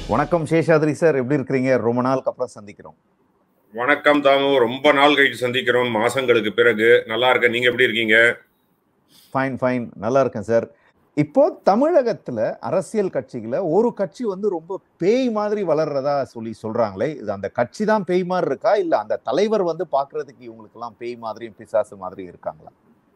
வணக்கம் சேஷாத்ரி சார் எப்படி இருக்கிறீங்க ரொம்ப நாளுக்கு அப்புறம் சந்திக்கிறோம் வணக்கம் தாமு ரொம்ப நாள் கழிச்சு சந்திக்கிறோம் மாசங்களுக்கு பிறகு நல்லா இருக்க நீங்க எப்படி இருக்கீங்க ஃபைன் ஃபைன் நல்லா இருக்கேன் சார் இப்போ தமிழகத்துல அரசியல் கட்சிகளை ஒரு கட்சி வந்து ரொம்ப பேய் மாதிரி வளர்றதா சொல்லி சொல்றாங்களே இது அந்த கட்சி தான் பேய் மாதிரி இருக்கா இல்ல அந்த தலைவர் வந்து பாக்குறதுக்கு இவங்களுக்கு எல்லாம் பேய் மாதிரியும் பிசாசு மாதிரி இருக்காங்களா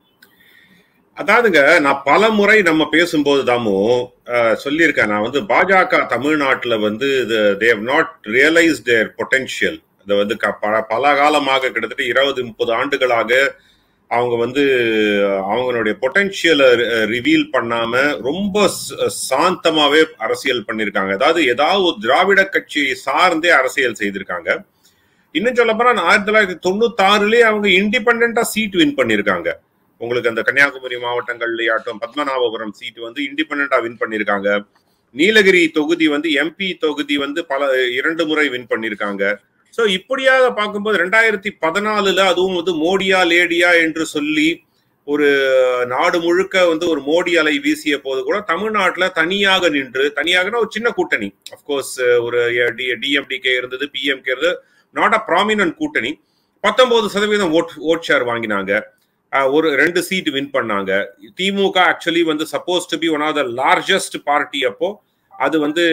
அதாவதுங்க நான் பல முறை நம்ம பேசும்போது தாமு அஹ், சொல்லியிருக்கேன் நான் வந்து பாஜக தமிழ்நாட்டுல வந்து they not realise their potential இதை வந்து க- பல- பல காலமாக கிட்டத்தட்ட இருபது முப்பது ஆண்டுகளாக அவங்க வந்து அவங்களுடைய பொட்டென்ஷியலை ரிவீல் பண்ணாம ரொம்ப ச- சாந்தமாவே அரசியல் பண்ணிருக்காங்க அதாவது ஏதாவது ஒரு திராவிட கட்சியை சார்ந்தே அரசியல் செய்திருக்காங்க இன்னும் சொல்ல போனா ஆயிரத்தி தொள்ளாயிரத்தி தொண்ணூத்தி ஆறுலயே அவங்க இண்டிபெண்டா சீட் வின் பண்ணிருக்காங்க உங்களுக்கு அந்த கன்னியாகுமரி மாவட்டங்கள்லயாட்டும் பத்மநாபபுரம் சீட் வந்து இண்டிபெண்டா வின் பண்ணிருக்காங்க நீலகிரி தொகுதி வந்து எம்பி தொகுதி வந்து பல இரண்டு முறை வின் பண்ணிருக்காங்க சோ இப்படியாக பார்க்கும்போது ரெண்டாயிரத்தி பதினாலுல அதுவும் வந்து மோடியா லேடியா என்று சொல்லி ஒரு நாடு முழுக்க வந்து ஒரு மோடி அலை வீசிய போது கூட தமிழ்நாட்டுல தனியாக நின்று தனியாகனா ஒரு சின்ன கூட்டணி அப்கோர்ஸ் ஒரு டிஎம்டிகே இருந்தது பிஎம்கே இருந்தது நாட் அ ப்ராமினன்ட் கூட்டணி பத்தொன்பது சதவீதம் ஓட் ஓட் ஷேர் வாங்கினாங்க அஹ் ஒரு ரெண்டு சீட் வின் பண்ணாங்க திமுக ஆக்சுவலி வந்து supposed to be one of the largest party அப்போ அது வந்து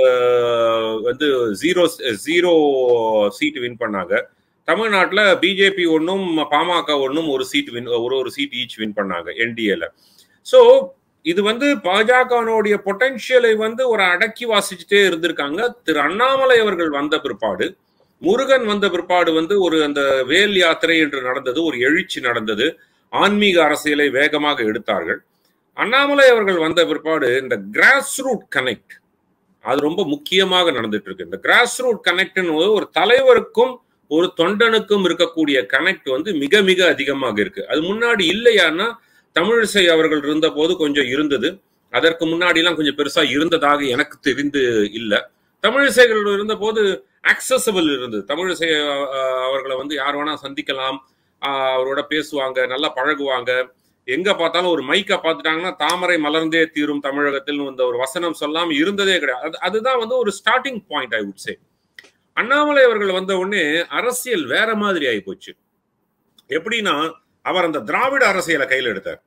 அஹ், வந்து ஜீரோ ஜீரோ சீட் வின் பண்ணாங்க தமிழ்நாட்டில் பிஜேபி ஒன்றும் பாமக ஒன்றும் ஒரு சீட் வின் ஒரு ஒரு சீட் ஈச் வின் பண்ணாங்க என்டிஏல ஸோ இது வந்து பாஜகனுடைய பொட்டன்ஷியலை வந்து ஒரு அடக்கி வாசிச்சுட்டே இருந்திருக்காங்க திரு அண்ணாமலை அவர்கள் வந்த பிற்பாடு முருகன் வந்த பிற்பாடு வந்து ஒரு அந்த வேல் யாத்திரை என்று நடந்தது ஒரு எழுச்சி நடந்தது ஆன்மீக அரசியலை வேகமாக எடுத்தார்கள் அண்ணாமலை அவர்கள் வந்த பிற்பாடு இந்த கிராஸ் ரூட் கனெக்ட் அது ரொம்ப முக்கியமாக நடந்துட்டு இருக்கு இந்த கிராஸ் ரூட் கனெக்ட்னு ஒரு தலைவருக்கும் ஒரு தொண்டனுக்கும் இருக்கக்கூடிய கனெக்ட் வந்து மிக மிக அதிகமாக இருக்கு அது முன்னாடி இல்லையான்னா தமிழிசை அவர்கள் இருந்த போது கொஞ்சம் இருந்தது அதற்கு முன்னாடிலாம் கொஞ்சம் பெருசா இருந்ததாக எனக்கு தெரிந்து இல்ல தமிழிசைகள் இருந்த போது அக்சசபிள் இருந்தது தமிழிசை அஹ், அவர்களை வந்து யார் வேணா சந்திக்கலாம் அஹ், அவரோட பேசுவாங்க நல்லா பழகுவாங்க எங்க பார்த்தாலும் ஒரு மைக்கை பார்த்துட்டாங்கன்னா தாமரை மலர்ந்தே தீரும் தமிழகத்தில் இந்த ஒரு வசனம் சொல்லாம இருந்ததே கிடையாது அது- அதுதான் வந்து ஒரு starting point I would say Annamalai அவர்கள் வந்த உடனே அரசியல் வேற மாதிரி ஆகி போச்சு எப்படின்னா அவர் அந்த திராவிட அரசியலை கையில் எடுத்தார்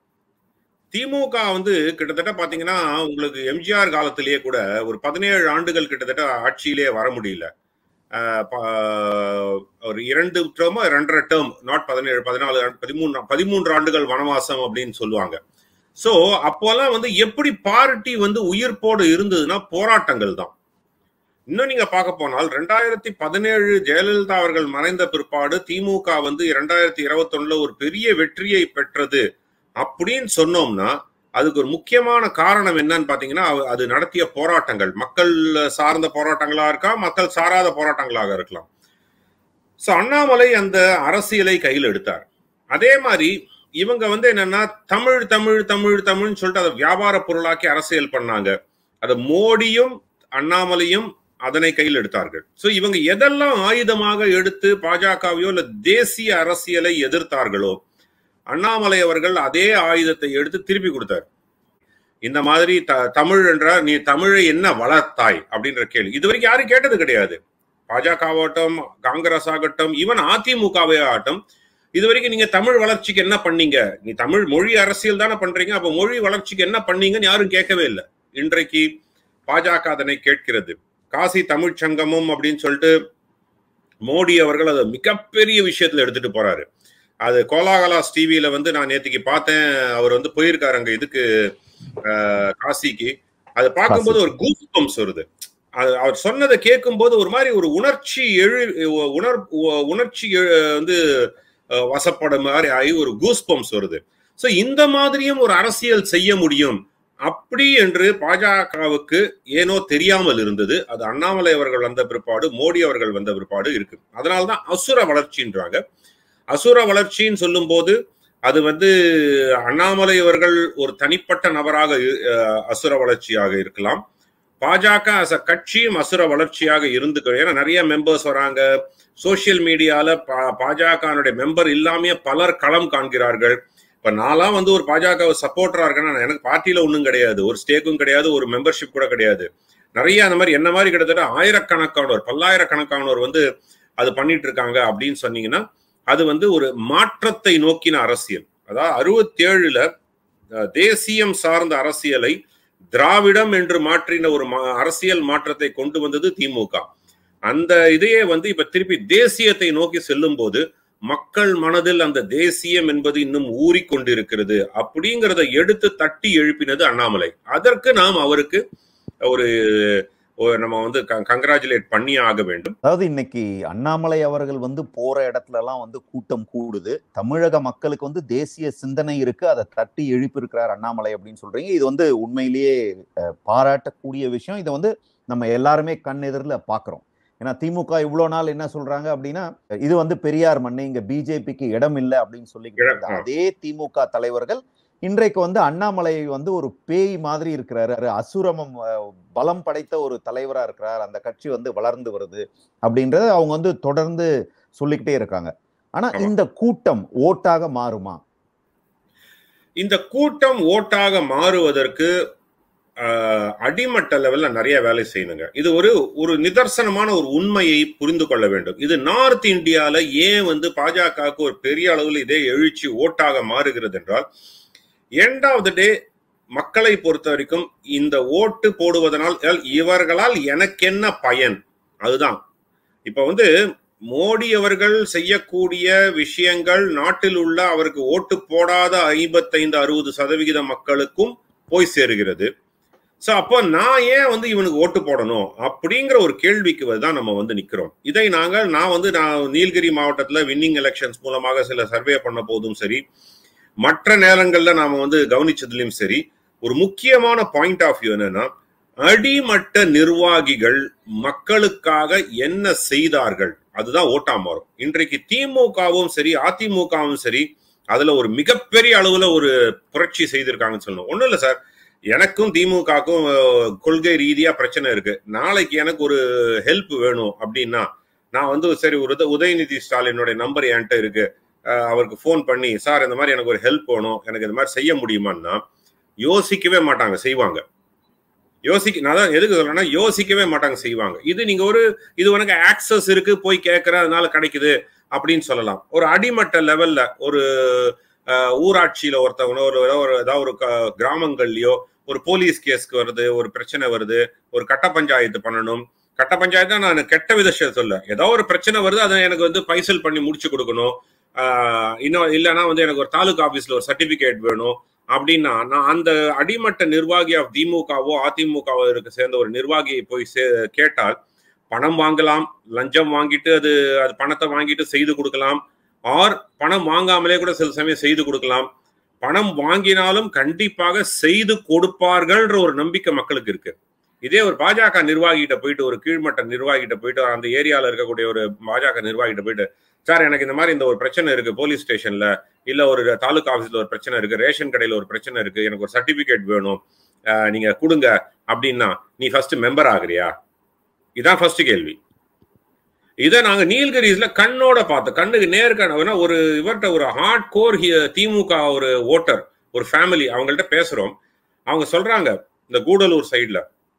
திமுக வந்து கிட்டத்தட்ட பாத்தீங்கன்னா உங்களுக்கு எம்ஜிஆர் காலத்திலேயே கூட ஒரு பதினேழு ஆண்டுகள் கிட்டத்தட்ட ஆட்சியிலே வர முடியல அஹ் ப- ஒரு இரண்டு டேர்மோ ரெண்டரை டேர்ம் நாட் பதினேழு பதினாலு பதிமூணு பதிமூன்று ஆண்டுகள் வனவாசம் அப்படின்னு சொல்லுவாங்க சோ அப்போல்லாம் வந்து எப்படி பார்ட்டி வந்து உயிர்ப்போடு இருந்ததுன்னா போராட்டங்கள் தான் இன்னும் நீங்க பார்க்க போனால் ரெண்டாயிரத்தி பதினேழு ஜெயலலிதா அவர்கள் மறைந்த பிற்பாடு திமுக வந்து இரண்டாயிரத்தி இருபத்தொன்னுல ஒரு பெரிய வெற்றியை பெற்றது அப்படின்னு சொன்னோம்னா அதுக்கு ஒரு முக்கியமான காரணம் என்னன்னு பாத்தீங்கன்னா அவ- அது நடத்திய போராட்டங்கள் மக்கள் சார்ந்த போராட்டங்களா இருக்கா மக்கள் சாராத போராட்டங்களாக இருக்கலாம் சோ அண்ணாமலை அந்த அரசியலை கையில் எடுத்தார் அதே மாதிரி இவங்க வந்து என்னன்னா தமிழ் தமிழ் தமிழ் தமிழ்னு சொல்லிட்டு அதை வியாபார பொருளாக்கி அரசியல் பண்ணாங்க அதை மோடியும் அண்ணாமலையும் அதனை கையில் எடுத்தார்கள் சோ இவங்க எதெல்லாம் ஆயுதமாக எடுத்து பாஜகவையோ இல்ல தேசிய அரசியலை எதிர்த்தார்களோ அண்ணாமலை அவர்கள் அதே ஆயுதத்தை எடுத்து திருப்பி கொடுத்தார் இந்த மாதிரி த தமிழ் என்றால் நீ தமிழை என்ன வளர்த்தாய் அப்படின்ற கேள்வி இது வரைக்கும் யாரும் கேட்டது கிடையாது பாஜக ஆகட்டும் காங்கிரஸ் ஆகட்டும் ஈவன் அதிமுகவே ஆகட்டும் இது வரைக்கும் நீங்க தமிழ் வளர்ச்சிக்கு என்ன பண்ணீங்க நீ தமிழ் மொழி அரசியல் தானே பண்றீங்க அப்ப மொழி வளர்ச்சிக்கு என்ன பண்ணீங்கன்னு யாரும் கேட்கவே இல்லை இன்றைக்கு பாஜக அதனை கேட்கிறது காசி தமிழ்ச் சங்கமம் அப்படின்னு சொல்லிட்டு மோடி அவர்கள் அதை மிகப்பெரிய விஷயத்துல எடுத்துட்டு போறாரு அது கோலாகலாஸ் டிவியில வந்து நான் நேத்திக்கு பார்த்தேன் அவர் வந்து போயிருக்காரு அங்க இதுக்கு அஹ், காசிக்கு அதை பார்க்கும்போது ஒரு கூஸ் பம்ப்ஸ் வருது அது அவர் சொன்னதை கேட்கும்போது ஒரு மாதிரி ஒரு உணர்ச்சி எழு உணர் உணர்ச்சி எழு- வந்து அஹ், வசப்பட மாதிரி ஆகி ஒரு கூஸ் பம்ப்ஸ் வருது சோ இந்த மாதிரியும் ஒரு அரசியல் செய்ய முடியும் அப்படி என்று பாஜகவுக்கு ஏனோ தெரியாமல் இருந்தது அது அண்ணாமலை அவர்கள் வந்த பிற்பாடு மோடி அவர்கள் வந்த பிற்பாடு இருக்கு அதனால்தான் அசுர வளர்ச்சின்றாங்க அசுர வளர்ச்சின்னு சொல்லும்போது அது வந்து அண்ணாமலை அவர்கள் ஒரு தனிப்பட்ட நபராக அஹ், அசுர வளர்ச்சியாக இருக்கலாம் பாஜக அஸ் அ கட்சியும் அசுர வளர்ச்சியாக இருந்து ஏன்னா நிறைய மெம்பர்ஸ் வராங்க சோசியல் மீடியால பாஜகனுடைய மெம்பர் இல்லாமயே பலர் களம் காண்கிறார்கள் இப்ப நான்லாம் வந்து ஒரு பாஜக சப்போர்ட்டரா இருக்கேன்னா எனக்கு பார்ட்டியில ஒன்றும் கிடையாது ஒரு ஸ்டேக்கும் கிடையாது ஒரு மெம்பர்ஷிப் கூட கிடையாது நிறைய அந்த மாதிரி என்ன மாதிரி கிட்டத்தட்ட ஆயிரக்கணக்கானோர் பல்லாயிரக்கணக்கானோர் வந்து அது பண்ணிட்டு இருக்காங்க அப்படின்னு சொன்னீங்கன்னா அது வந்து ஒரு மாற்றத்தை நோக்கின அரசியல் அதாவது அறுபத்தி ஏழுல தேசியம் சார்ந்த அரசியலை திராவிடம் என்று மாற்றின ஒரு அரசியல் மாற்றத்தை கொண்டு வந்தது திமுக அந்த இதையே வந்து இப்ப திருப்பி தேசியத்தை நோக்கி செல்லும் போது மக்கள் மனதில் அந்த தேசியம் என்பது இன்னும் ஊறிக்கொண்டிருக்கிறது அப்படிங்கிறத எடுத்து தட்டி எழுப்பினது அண்ணாமலை அதற்கு நாம் அவருக்கு ஒரு நம்ம வந்து கங்க்ராச்சுலேட் பண்ணி ஆக வேண்டும் அதாவது இன்னைக்கு அண்ணாமலை அவர்கள் வந்து போற இடத்துல எல்லாம் வந்து கூட்டம் கூடுது தமிழக மக்களுக்கு வந்து தேசிய சிந்தனை இருக்கு அதை தட்டி எழுப்பியிருக்கிறார் அண்ணாமலை அப்படின்னு சொல்றீங்க இது வந்து உண்மையிலேயே பாராட்டக்கூடிய விஷயம் இதை வந்து நம்ம எல்லாருமே கண் எதிரில் பாக்குறோம் ஏன்னா திமுக இவ்வளவு நாள் என்ன சொல்றாங்க அப்படின்னா இது வந்து பெரியார் மண்ணு இங்க பிஜேபிக்கு இடம் இல்லை அப்படின்னு சொல்லிக்கிட்டு அதே திமுக தலைவர்கள் இன்றைக்கு வந்து அண்ணாமலை வந்து ஒரு பேய் மாதிரி இருக்கிறாரு அசுரமம் பலம் படைத்த ஒரு தலைவரா இருக்கிறார் அந்த கட்சி வந்து வளர்ந்து வருது அப்படின்றத அவங்க வந்து தொடர்ந்து சொல்லிக்கிட்டே இருக்காங்க ஆனா இந்த கூட்டம் ஓட்டாக மாறுமா இந்த கூட்டம் ஓட்டாக மாறுவதற்கு அடிமட்ட லெவல்ல நிறைய வேலை செய்யணுங்க இது ஒரு ஒரு நிதர்சனமான ஒரு உண்மையை புரிந்து கொள்ள வேண்டும் இது நார்த் இந்தியால ஏன் வந்து பாஜகவுக்கு ஒரு பெரிய அளவில் இதே எழுச்சி ஓட்டாக மாறுகிறது என்றால் எண்ட் ஆஃப் த டே மக்களை பொறுத்த வரைக்கும் இந்த ஓட்டு போடுவதனால் இவர்களால் எனக்கு என்ன பயன் அதுதான் இப்ப வந்து மோடி அவர்கள் செய்யக்கூடிய விஷயங்கள் நாட்டில் உள்ள அவருக்கு ஓட்டு போடாத ஐம்பத்தைந்து அறுபது சதவிகித மக்களுக்கும் போய் சேருகிறது ஸோ அப்போ நான் ஏன் வந்து இவனுக்கு ஓட்டு போடணும் அப்படிங்கிற ஒரு கேள்விக்கு தான் நம்ம வந்து நிற்கிறோம் இதை நாங்கள் நான் வந்து நான் நீலகிரி மாவட்டத்தில் வின்னிங் எலெக்ஷன்ஸ் மூலமாக சில சர்வே பண்ண போதும் சரி மற்ற நேரங்களில் நாம வந்து கவனிச்சதுலயும் சரி ஒரு முக்கியமான பாயிண்ட் ஆஃப் வியூ என்னன்னா அடிமட்ட நிர்வாகிகள் மக்களுக்காக என்ன செய்தார்கள் அதுதான் ஓட்டா மாறும் இன்றைக்கு திமுகவும் சரி அதிமுகவும் சரி அதுல ஒரு மிகப்பெரிய அளவுல ஒரு புரட்சி செய்திருக்காங்கன்னு சொல்லணும் ஒண்ணும் இல்லை சார் எனக்கும் திமுகக்கும் கொள்கை ரீதியா பிரச்சனை இருக்கு நாளைக்கு எனக்கு ஒரு ஹெல்ப் வேணும் அப்படின்னா நான் வந்து சரி ஒரு உதயநிதி ஸ்டாலினுடைய நம்பர் என்கிட்ட இருக்கு அவருக்கு ஃபோன் பண்ணி சார் இந்த மாதிரி எனக்கு ஒரு ஹெல்ப் வேணும் எனக்கு இந்த மாதிரி செய்ய முடியுமான்னா யோசிக்கவே மாட்டாங்க செய்வாங்க யோசிக்க நான் தான் எதுக்கு சொல்றேன்னா யோசிக்கவே மாட்டாங்க செய்வாங்க இது நீங்க ஒரு இது உனக்கு ஆக்சஸ் இருக்கு போய் கேட்கற அதனால கிடைக்குது அப்படின்னு சொல்லலாம் ஒரு அடிமட்ட லெவல்ல ஒரு ஊராட்சியில ஒருத்தவனோ ஒரு ஒரு ஏதாவது ஒரு கிராமங்கள்லயோ ஒரு போலீஸ் கேஸ்க்கு வருது ஒரு பிரச்சனை வருது ஒரு கட்ட பஞ்சாயத்து பண்ணணும் கட்ட பஞ்சாயத்து நான் கெட்ட வித சொல்ல ஏதோ ஒரு பிரச்சனை வருது அதை எனக்கு வந்து பைசல் பண்ணி முடிச்சு கொடுக்கணும் இன்னும் இல்லைன்னா வந்து எனக்கு ஒரு தாலுகா ஆஃபீஸ்ல ஒரு சர்டிபிகேட் வேணும் அப்படின்னா நான் அந்த அடிமட்ட நிர்வாகி ஆஃப் திமுகவோ அதிமுகவோ இருக்க சேர்ந்த ஒரு நிர்வாகியை போய் சே கேட்டால் பணம் வாங்கலாம் லஞ்சம் வாங்கிட்டு அது அது பணத்தை வாங்கிட்டு செய்து கொடுக்கலாம் ஆர் பணம் வாங்காமலே கூட சில சமயம் செய்து கொடுக்கலாம் பணம் வாங்கினாலும் கண்டிப்பாக செய்து கொடுப்பார்கள்ன்ற ஒரு நம்பிக்கை மக்களுக்கு இருக்கு இதே ஒரு பாஜக நிர்வாகிகிட்ட போயிட்டு ஒரு கீழ்மட்ட நிர்வாகிகிட்ட போயிட்டு அந்த ஏரியாவில் இருக்கக்கூடிய ஒரு பாஜக நிர்வாகிகிட்ட போயிட்டு சார் எனக்கு இந்த மாதிரி இந்த ஒரு பிரச்சனை இருக்கு போலீஸ் ஸ்டேஷன்ல இல்ல ஒரு தாலுகா ஆஃபீஸ்ல ஒரு பிரச்சனை இருக்கு ரேஷன் கடையில ஒரு பிரச்சனை இருக்கு எனக்கு ஒரு சர்டிபிகேட் வேணும் நீங்க கொடுங்க அப்படின்னா நீ ஃபர்ஸ்ட் மெம்பர் ஆகுறியா இதான் ஃபர்ஸ்ட் கேள்வி இதை நாங்க நீல்கிரிஸ்ல கண்ணோட பார்த்தோம் கண்ணுக்கு நேர்காண ஒரு இவர்கிட்ட ஒரு ஹார்ட் கோர் திமுக ஒரு ஓட்டர் ஒரு ஃபேமிலி அவங்கள்ட்ட பேசுறோம் அவங்க சொல்றாங்க இந்த கூடலூர் சைட்ல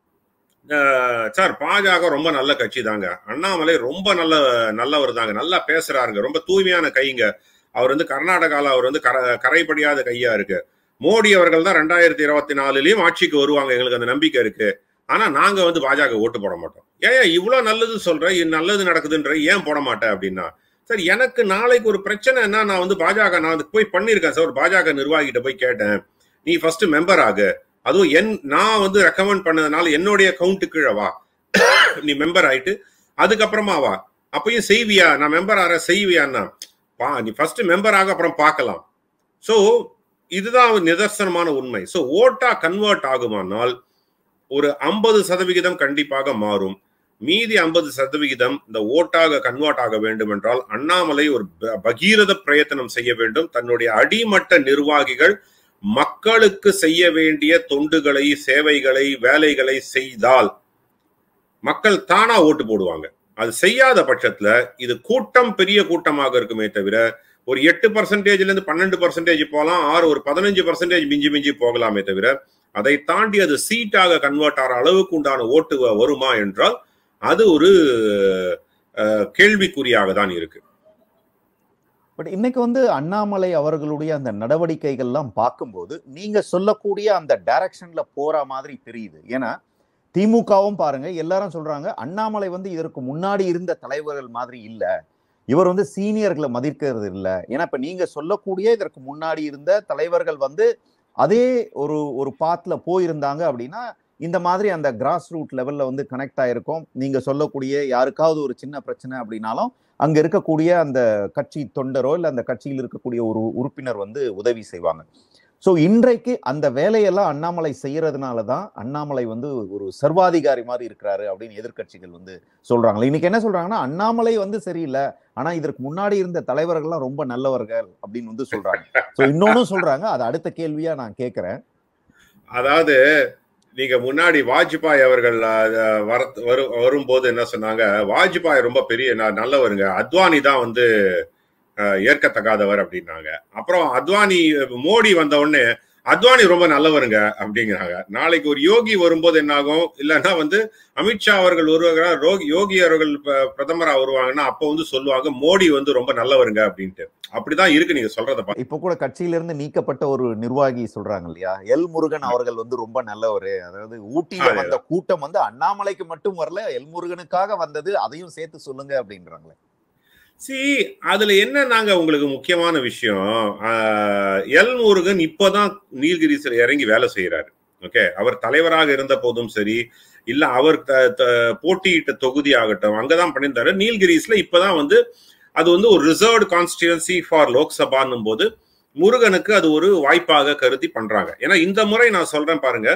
சார் பாஜக ரொம்ப நல்ல கட்சி தாங்க அண்ணாமலை ரொம்ப நல்ல நல்லவர் தாங்க நல்லா பேசுறாருங்க ரொம்ப தூய்மையான கைங்க அவர் வந்து கர்நாடகாவில் அவர் வந்து கர கரைப்படியாத கையா இருக்கு மோடி அவர்கள் தான் ரெண்டாயிரத்தி இருபத்தி நாலுலயும் ஆட்சிக்கு வருவாங்க எங்களுக்கு அந்த நம்பிக்கை இருக்கு ஆனா நாங்க வந்து பாஜக ஓட்டு போட மாட்டோம் ஏன் இவ்வளவு நல்லது சொல்ற நல்லது நடக்குதுன்ற ஏன் போட மாட்டேன் அப்படின்னா சார் எனக்கு நாளைக்கு ஒரு பிரச்சனைனா நான் வந்து பாஜக நான் வந்து போய் பண்ணியிருக்கேன் சார் ஒரு பாஜக நிர்வாகிகிட்ட போய் கேட்டேன் நீ ஃபர்ஸ்ட் மெம்பர் ஆகு அதுவும் என் நான் வந்து ரெக்கமெண்ட் பண்ணதுனால என்னுடைய கவுண்ட் கீழே வா நீ மெம்பர் ஆயிட்டு அதுக்கப்புறமா வா அப்பயும் செய்வியா நான் மெம்பர் ஆற செய்வியான்னா பா நீ ஃபர்ஸ்ட் மெம்பர் ஆக அப்புறம் பார்க்கலாம் ஸோ இதுதான் நிதர்சனமான உண்மை ஸோ ஓட்டா கன்வெர்ட் ஆகுமானால் ஒரு ஐம்பது சதவிகிதம் கண்டிப்பாக மாறும் மீதி ஐம்பது சதவிகிதம் இந்த ஓட்டாக கன்வெர்ட் ஆக வேண்டும் என்றால் அண்ணாமலை ஒரு பகீரத பிரயத்தனம் செய்ய வேண்டும் தன்னுடைய அடிமட்ட நிர்வாகிகள் மக்களுக்கு செய்ய வேண்டிய தொண்டுகளை சேவைகளை வேலைகளை செய்தால் மக்கள் தானா ஓட்டு போடுவாங்க அது செய்யாத பட்சத்துல இது கூட்டம் பெரிய கூட்டமாக இருக்குமே தவிர ஒரு எட்டு பர்சன்டேஜ்ல இருந்து பன்னெண்டு பர்சன்டேஜ் போகலாம் ஆறு ஒரு பதினஞ்சு பர்சன்டேஜ் மிஞ்சி மிஞ்சி போகலாமே தவிர அதை தாண்டி அது சீட்டாக கன்வெர்ட் ஆகிற அளவுக்கு உண்டான ஓட்டு வ- வருமா என்றால் அது ஒரு அஹ், கேள்விக்குறியாக தான் இருக்கு பட் இன்னைக்கு வந்து அண்ணாமலை அவர்களுடைய அந்த நடவடிக்கைகள்லாம் பார்க்கும்போது நீங்க சொல்லக்கூடிய அந்த டைரக்ஷன்ல போற மாதிரி தெரியுது ஏன்னா திமுகவும் பாருங்க எல்லாரும் சொல்றாங்க அண்ணாமலை வந்து இதற்கு முன்னாடி இருந்த தலைவர்கள் மாதிரி இல்ல இவர் வந்து சீனியர்களை மதிக்கிறது இல்ல ஏன்னா இப்ப நீங்க சொல்லக்கூடிய இதற்கு முன்னாடி இருந்த தலைவர்கள் வந்து அதே ஒரு ஒரு பாத்துல போயிருந்தாங்க அப்படின்னா இந்த மாதிரி அந்த கிராஸ் ரூட் லெவல்ல வந்து கனெக்ட் ஆயிருக்கும் நீங்க சொல்லக்கூடிய யாருக்காவது ஒரு சின்ன பிரச்சனை அப்படின்னாலும் அங்க இருக்கக்கூடிய அந்த கட்சி தொண்டரோ இல்ல அந்த கட்சியில் இருக்கக்கூடிய ஒரு உறுப்பினர் வந்து உதவி செய்வாங்க ஸோ இன்றைக்கு அந்த வேலையெல்லாம் அண்ணாமலை செய்யறதுனால தான் அண்ணாமலை வந்து ஒரு சர்வாதிகாரி மாதிரி இருக்கிறாரு அப்படின்னு எதிர்க்கட்சிகள் வந்து சொல்றாங்க இன்னைக்கு என்ன சொல்றாங்கன்னா அண்ணாமலை வந்து சரியில்லை ஆனா இதற்கு முன்னாடி இருந்த தலைவர்கள்லாம் ரொம்ப நல்லவர்கள் அப்படின்னு வந்து சொல்றாங்க ஸோ இன்னொன்னும் சொல்றாங்க அது அடுத்த கேள்வியா நான் கேட்கிறேன் அதாவது நீங்க முன்னாடி வாஜ்பாய் அவர்கள் அஹ், வர வரும் வரும்போது என்ன சொன்னாங்க வாஜ்பாய் ரொம்ப பெரிய ந- நல்லவருங்க அத்வானி தான் வந்து அஹ், ஏற்கத்தகாதவர் அப்படின்னாங்க அப்புறம் அத்வானி மோடி வந்த உடனே அத்வானி ரொம்ப நல்லவருங்க அப்படிங்கிறாங்க நாளைக்கு ஒரு யோகி வரும்போது என்ன ஆகும் இல்லைன்னா வந்து அமித்ஷா அவர்கள் வருவாங்க ரோகி யோகி அவர்கள் ப- பிரதமரா வருவாங்கன்னா அப்போ வந்து சொல்லுவாங்க மோடி வந்து ரொம்ப நல்லவருங்க அப்படின்ட்டு அப்படிதான் இருக்கு நீங்க சொல்றத பார்த்தா. இப்ப கூட கட்சியிலிருந்து நீக்கப்பட்ட ஒரு நிர்வாகி சொல்றாங்க இல்லையா எல் முருகன் அவர்கள் வந்து ரொம்ப நல்லவரு அதாவது ஊட்டியில அதேதான். வந்த கூட்டம் வந்து அண்ணாமலைக்கு மட்டும் வரல எல் முருகனுக்காக வந்தது அதையும் சேர்த்து சொல்லுங்க அப்படின்றாங்களே சி அதுல என்ன நாங்க உங்களுக்கு முக்கியமான விஷயம் ஆஹ், எல் முருகன் இப்போதான் நீலகிரிஸ்ல இறங்கி வேலை செய்யறாரு ஓகே அவர் தலைவராக இருந்த போதும் சரி இல்ல அவர் த- த- போட்டியிட்ட தொகுதி ஆகட்டும் அங்கதான் பண்ணியிருந்தாரு நீலகிரிஸ்ல இப்பதான் வந்து அது வந்து ஒரு ரிசர்வ்டு கான்ஸ்டிடுவன்சி ஃபார் லோக்சபான்னும் போது முருகனுக்கு அது ஒரு வாய்ப்பாக கருதி பண்றாங்க ஏன்னா இந்த முறை நான் சொல்றேன் பாருங்க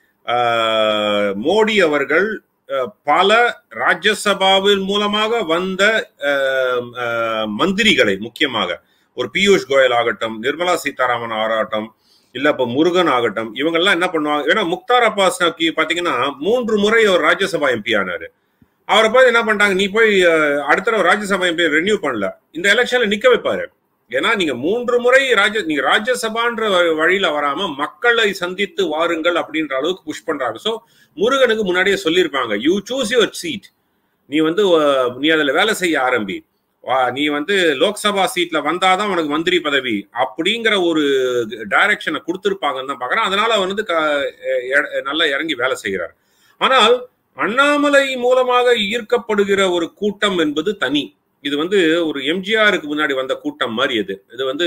ஆஹ், மோடி அவர்கள் அஹ், பல ராஜ்யசபாவின் மூலமாக வந்த அஹ், அஹ், மந்திரிகளை முக்கியமாக ஒரு பியூஷ் கோயல் ஆகட்டும் நிர்மலா சீதாராமன் ஆகட்டும் இல்ல இப்ப முருகன் ஆகட்டும் இவங்கெல்லாம் என்ன பண்ணுவாங்க ஏன்னா முக்தார் அப்பாஸ் நக்கி பாத்தீங்கன்னா மூன்று முறை அவர் ராஜ்யசபா எம்பி ஆனாரு அவரை போய் என்ன பண்ணிட்டாங்க நீ போய் அஹ், அடுத்த தடவை ராஜ்யசபா எம்பி ரெனியூ பண்ணல இந்த எலெக்ஷன்ல நிக்க வைப்பாரு ஏன்னா நீங்க மூன்று முறை ராஜ்ய நீங்க ராஜ்யசபான்ற வ- வழியில வராம மக்களை சந்தித்து வாருங்கள் அப்படின்ற அளவுக்கு புஷ் பண்றாங்க சோ முருகனுக்கு முன்னாடியே சொல்லியிருப்பாங்க யூ சூஸ் யுவர் சீட் நீ வந்து அஹ், நீ அதுல வேலை செய்ய ஆரம்பி வா நீ வந்து லோக்சபா சீட்ல வந்தாதான் உனக்கு மந்திரி பதவி அப்படிங்கிற ஒரு டைரக்ஷனை கொடுத்துருப்பாங்கன்னு தான் பாக்குறேன் அதனால அவர் வந்து க- எ- நல்லா இறங்கி வேலை செய்கிறார் ஆனால் அண்ணாமலை மூலமாக ஈர்க்கப்படுகிற ஒரு கூட்டம் என்பது தனி இது வந்து ஒரு எம்ஜிஆருக்கு முன்னாடி வந்த கூட்டம் மாதிரி இது இது வந்து